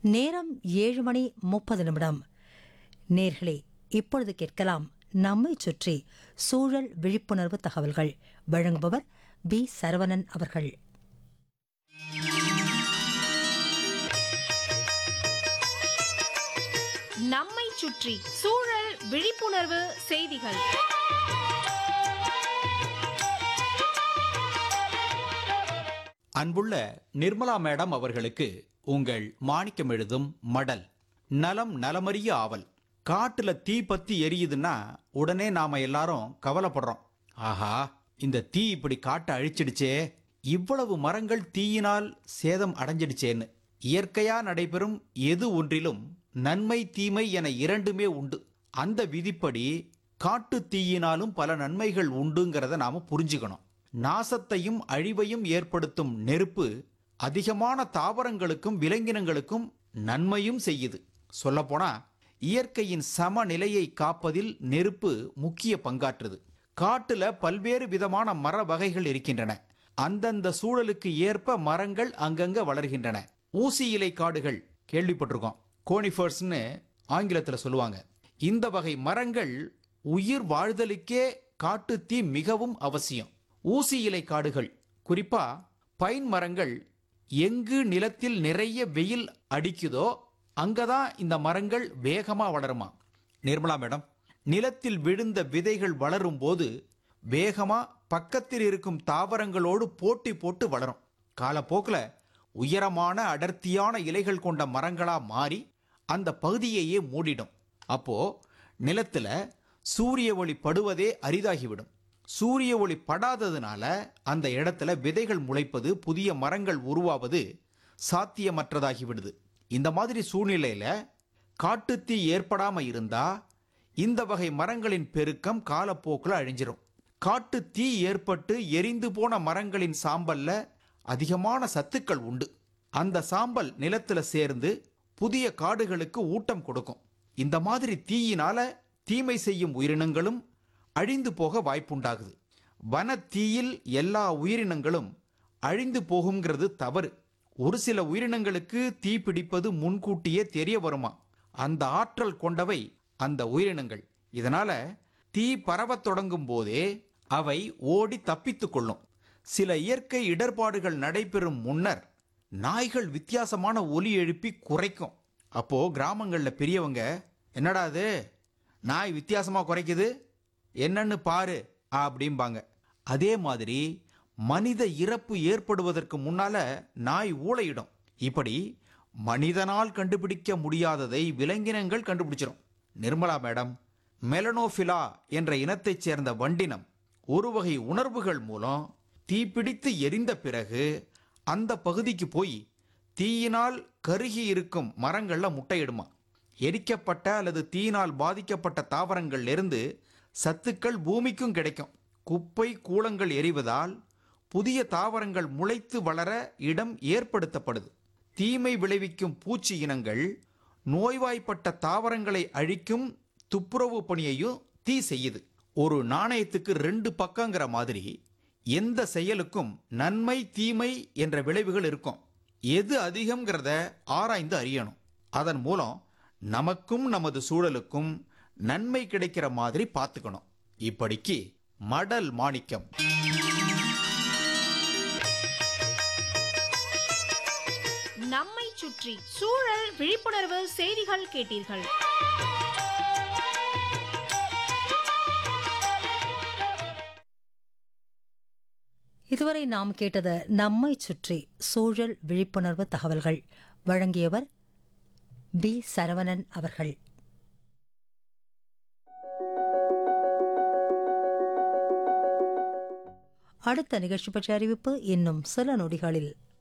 நேரம் ஏழு மணி முப்பது நிமிடம் நேர்களே இப்பொழுது கேட்கலாம் நம்மை சுற்றி சூழல் விழிப்புணர்வு தகவல்கள் வழங்குபவர் பி சரவணன் அவர்கள் நம்மை சுற்றி சூழல் விழிப்புணர்வு செய்திகள் அன்புள்ள நிர்மலா மேடம் அவர்களுக்கு உங்கள் மாணிக்கம் எழுதும் மடல் நலம் நலமறிய ஆவல் காட்டுல தீ பத்தி எரியுதுன்னா உடனே நாம எல்லாரும் கவலைப்படுறோம் ஆஹா இந்த தீ இப்படி காட்டை அழிச்சிடுச்சே இவ்வளவு மரங்கள் தீயினால் சேதம் அடைஞ்சிடுச்சேன்னு இயற்கையா நடைபெறும் எது ஒன்றிலும் நன்மை தீமை என இரண்டுமே உண்டு அந்த விதிப்படி காட்டு தீயினாலும் பல நன்மைகள் உண்டுங்கிறத நாம புரிஞ்சுக்கணும் நாசத்தையும் அழிவையும் ஏற்படுத்தும் நெருப்பு அதிகமான தாவரங்களுக்கும் விலங்கினங்களுக்கும் நன்மையும் செய்யுது சொல்லப்போனா இயற்கையின் சமநிலையை காப்பதில் நெருப்பு முக்கிய பங்காற்றுது காட்டுல பல்வேறு விதமான மர வகைகள் இருக்கின்றன அந்தந்த சூழலுக்கு ஏற்ப மரங்கள் அங்கங்க வளர்கின்றன ஊசி இலை காடுகள் கேள்விப்பட்டிருக்கோம் கோனிஃபர்ஸ்னு ஆங்கிலத்தில் சொல்லுவாங்க இந்த வகை மரங்கள் உயிர் வாழ்தலுக்கே காட்டுத்தீ மிகவும் அவசியம் ஊசி இலை காடுகள் குறிப்பா பைன் மரங்கள் எங்கு நிலத்தில் நிறைய வெயில் அடிக்குதோ அங்கதான் இந்த மரங்கள் வேகமா வளருமா நிர்மலா மேடம் நிலத்தில் விழுந்த விதைகள் வளரும் போது வேகமா பக்கத்தில் இருக்கும் தாவரங்களோடு போட்டி போட்டு வளரும் காலப்போக்கில் உயரமான அடர்த்தியான இலைகள் கொண்ட மரங்களா மாறி அந்த பகுதியையே மூடிடும் அப்போ நிலத்துல சூரிய ஒளி படுவதே அரிதாகிவிடும் சூரிய ஒளி படாததுனால அந்த இடத்துல விதைகள் முளைப்பது புதிய மரங்கள் உருவாவது சாத்தியமற்றதாகிவிடுது இந்த மாதிரி சூழ்நிலையில காட்டுத்தீ ஏற்படாம இருந்தா இந்த வகை மரங்களின் பெருக்கம் காலப்போக்கில் அழிஞ்சிரும் காட்டு தீ ஏற்பட்டு எரிந்து போன மரங்களின் சாம்பல்ல அதிகமான சத்துக்கள் உண்டு அந்த சாம்பல் நிலத்துல சேர்ந்து புதிய காடுகளுக்கு ஊட்டம் கொடுக்கும் இந்த மாதிரி தீயினால தீமை செய்யும் உயிரினங்களும் அழிந்து போக வாய்ப்புண்டாகுது வன தீயில் எல்லா உயிரினங்களும் அழிந்து போகுங்கிறது தவறு ஒரு சில உயிரினங்களுக்கு தீ பிடிப்பது முன்கூட்டியே தெரிய வருமா அந்த ஆற்றல் கொண்டவை அந்த உயிரினங்கள் இதனால தீ பரவத் தொடங்கும் போதே அவை ஓடி தப்பித்துக் கொள்ளும் சில இயற்கை இடர்பாடுகள் நடைபெறும் முன்னர் நாய்கள் வித்தியாசமான ஒலி எழுப்பி குறைக்கும் அப்போ கிராமங்கள்ல பெரியவங்க என்னடா அது நாய் வித்தியாசமா குறைக்குது என்னன்னு பாரு அப்படிம்பாங்க அதே மாதிரி மனித இறப்பு ஏற்படுவதற்கு முன்னால நாய் ஊளையிடும் இப்படி மனிதனால் கண்டுபிடிக்க முடியாததை விலங்கினங்கள் கண்டுபிடிச்சிரும் நிர்மலா மேடம் மெலனோஃபிலா என்ற இனத்தைச் சேர்ந்த வண்டினம் ஒரு வகை உணர்வுகள் மூலம் தீப்பிடித்து எரிந்த பிறகு அந்த பகுதிக்கு போய் தீயினால் கருகி இருக்கும் மரங்கள்ல முட்டையிடுமா எரிக்கப்பட்ட அல்லது தீயினால் பாதிக்கப்பட்ட தாவரங்கள்ல இருந்து சத்துக்கள் பூமிக்கும் கிடைக்கும் குப்பை கூளங்கள் எரிவதால் புதிய தாவரங்கள் முளைத்து வளர இடம் ஏற்படுத்தப்படுது தீமை விளைவிக்கும் பூச்சி இனங்கள் நோய்வாய்ப்பட்ட தாவரங்களை அழிக்கும் துப்புரவு பணியையும் தீ செய்யுது ஒரு நாணயத்துக்கு ரெண்டு பக்கங்கிற மாதிரி எந்த செயலுக்கும் நன்மை தீமை என்ற விளைவுகள் இருக்கும் எது அதிகம்ங்கிறத ஆராய்ந்து அறியணும் அதன் மூலம் நமக்கும் நமது சூழலுக்கும் நன்மை கிடைக்கிற மாதிரி பார்த்துக்கணும் இப்படிக்கு மடல் மாணிக்கம் நம்மை சுற்றி சூழல் விழிப்புணர்வு செய்திகள் கேட்டீர்கள் இதுவரை நாம் கேட்டது நம்மை சுற்றி சூழல் விழிப்புணர்வு தகவல்கள் வழங்கியவர் பி சரவணன் அவர்கள் அடுத்த நிகழ்ச்சி பற்றிய அறிவிப்பு இன்னும் சில நொடிகளில்